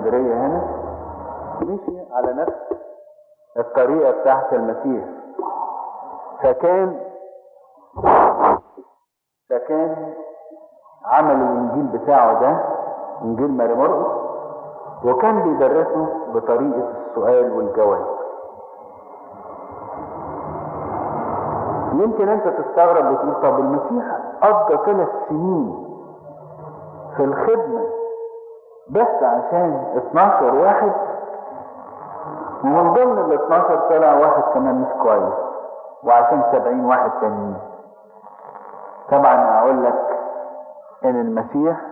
اسكندرية هنا مشي على نفس الطريقة بتاعت المسيح فكان فكان عمل الانجيل بتاعه ده انجيل ماري مرقس وكان بيدرسه بطريقة السؤال والجواب يمكن انت تستغرب وتقول طب المسيح قضى ثلاث سنين في الخدمة بس عشان 12 واحد ومن ضمن ال 12 طلع واحد كمان مش كويس وعشان 70 واحد تانيين طبعا اقول لك ان المسيح